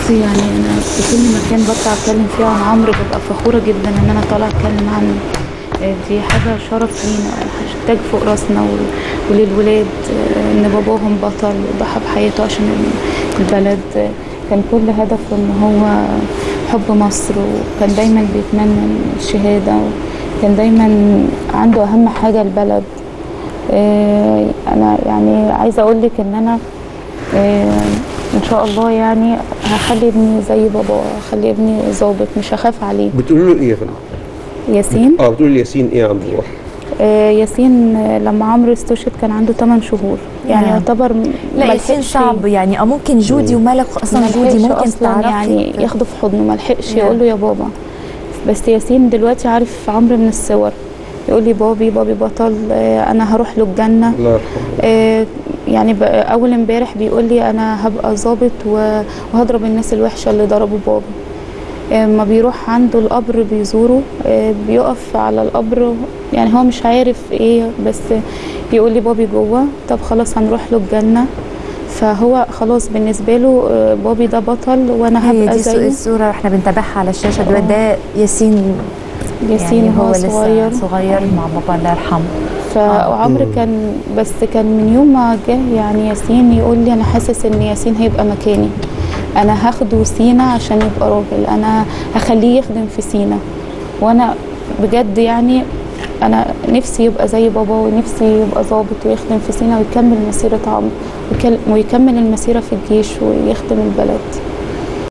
بصي يعني انا في كل مكان بطلع اتكلم فيه عن عمرو ببقى فخوره جدا ان انا طالعه اتكلم عنه آه، دي حاجه شرف لينا تاج فوق راسنا و- وللولاد آه، ان باباهم بطل وضحى بحياته عشان البلد آه، كان كل هدفه ان هو حب مصر وكان دايما بيتمنى الشهاده وكان دايما عنده اهم حاجه البلد آه، انا يعني عايزه اقول لك ان انا آه، ان شاء الله يعني هخلي ابني زي بابا هخلي ابني ظابط مش هخاف عليه بتقولي له ايه يا فندم؟ ياسين اه بتقولي لياسين ايه يا عبد الله؟ آه، ياسين آه، لما عمرو استشهد كان عنده 8 شهور يعني نعم. يعتبر م- لا ما ياسين لحقش- صعب يعني او ممكن جودي وملك اصلا ما جودي لحقش ممكن اصلا تعرفي يعني ت- ياخده في حضنه ما لحقش نعم. يقول له يا بابا بس ياسين دلوقتي عارف عمرو من الصور يقول لي بابي بابي بطل آه، انا هروح له الجنه الله يرحمه آه، يعني ب- اول امبارح بيقول لي انا هبقى ظابط و- وهضرب الناس الوحشه اللي ضربوا بابي آه، ما بيروح عنده القبر بيزوره آه، بيقف على القبر يعني هو مش عارف ايه بس بيقول لي بابي جوه طب خلاص هنروح له الجنه فهو خلاص بالنسبه له آه، بابي ده بطل وانا هي هبقى دي زيه الصوره احنا بنتابعها على الشاشه دلوقتي ده ياسين ياسين يعني هو لسه صغير صغير مع بابا الله يرحمه فعمرو كان بس كان من يوم ما جه يعني ياسين يقول لي انا حاسس ان ياسين هيبقى مكاني انا هاخده سينا عشان يبقى راجل انا هخليه يخدم في سينا وانا بجد يعني انا نفسي يبقى زي بابا ونفسي يبقى ظابط ويخدم في سينا ويكمل مسيره عمرو ويكل- ويكمل المسيره في الجيش ويخدم البلد